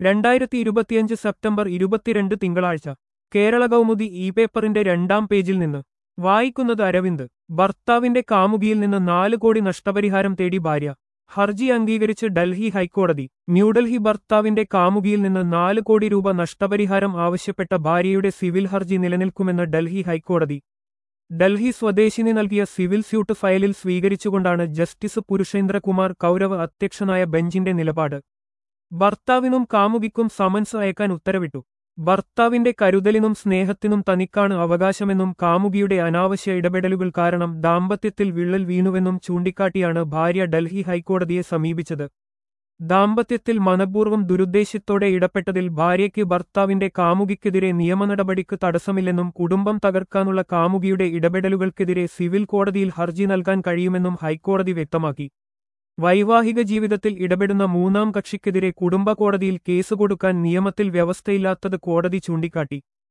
രണ്ടായിരത്തി ഇരുപത്തിയഞ്ച് സെപ്റ്റംബർ ഇരുപത്തിരണ്ട് തിങ്കളാഴ്ച കേരള കൗമുദി ഇ പേപ്പറിന്റെ രണ്ടാം പേജിൽ നിന്ന് വായിക്കുന്നത് അരവിന്ദ് ഭർത്താവിന്റെ കാമുകിയിൽ നിന്ന് നാല് കോടി നഷ്ടപരിഹാരം തേടി ഭാര്യ ഹർജി അംഗീകരിച്ച് ഡൽഹി ഹൈക്കോടതി ന്യൂഡൽഹി ഭർത്താവിന്റെ കാമുകിയിൽ നിന്ന് നാല് കോടി രൂപ നഷ്ടപരിഹാരം ആവശ്യപ്പെട്ട ഭാര്യയുടെ സിവിൽ ഹർജി നിലനിൽക്കുമെന്ന് ഡൽഹി ഹൈക്കോടതി ഡൽഹി സ്വദേശിനി നൽകിയ സിവിൽ സ്യൂട്ട് ഫയലിൽ സ്വീകരിച്ചുകൊണ്ടാണ് ജസ്റ്റിസ് പുരുഷേന്ദ്രകുമാർ കൗരവ് അധ്യക്ഷനായ ബെഞ്ചിന്റെ നിലപാട് ഭർത്താവിനും കാമുകിക്കും സമൻസ് അയക്കാൻ ഉത്തരവിട്ടു ഭർത്താവിന്റെ കരുതലിനും സ്നേഹത്തിനും തനിക്കാണ് അവകാശമെന്നും കാമുകിയുടെ അനാവശ്യ ഇടപെടലുകൾ കാരണം ദാമ്പത്യത്തിൽ വിള്ളൽ വീണുവെന്നും ചൂണ്ടിക്കാട്ടിയാണ് ഭാര്യ ഡൽഹി ഹൈക്കോടതിയെ സമീപിച്ചത് ദാമ്പത്യത്തിൽ മനഃപൂർവ്വം ദുരുദ്ദേശ്യത്തോടെ ഇടപെട്ടതിൽ ഭാര്യയ്ക്ക് ഭർത്താവിന്റെ കാമുകിക്കെതിരെ നിയമനടപടിക്ക് തടസ്സമില്ലെന്നും കുടുംബം തകർക്കാനുള്ള കാമുകിയുടെ ഇടപെടലുകൾക്കെതിരെ സിവിൽ കോടതിയിൽ ഹർജി നൽകാൻ കഴിയുമെന്നും ഹൈക്കോടതി വ്യക്തമാക്കി വൈവാഹിക ജീവിതത്തിൽ ഇടപെടുന്ന മൂന്നാം കക്ഷിക്കെതിരെ കുടുംബ കോടതിയിൽ കേസ് കൊടുക്കാൻ നിയമത്തിൽ വ്യവസ്ഥയില്ലാത്തത് കോടതി ചൂണ്ടിക്കാട്ടി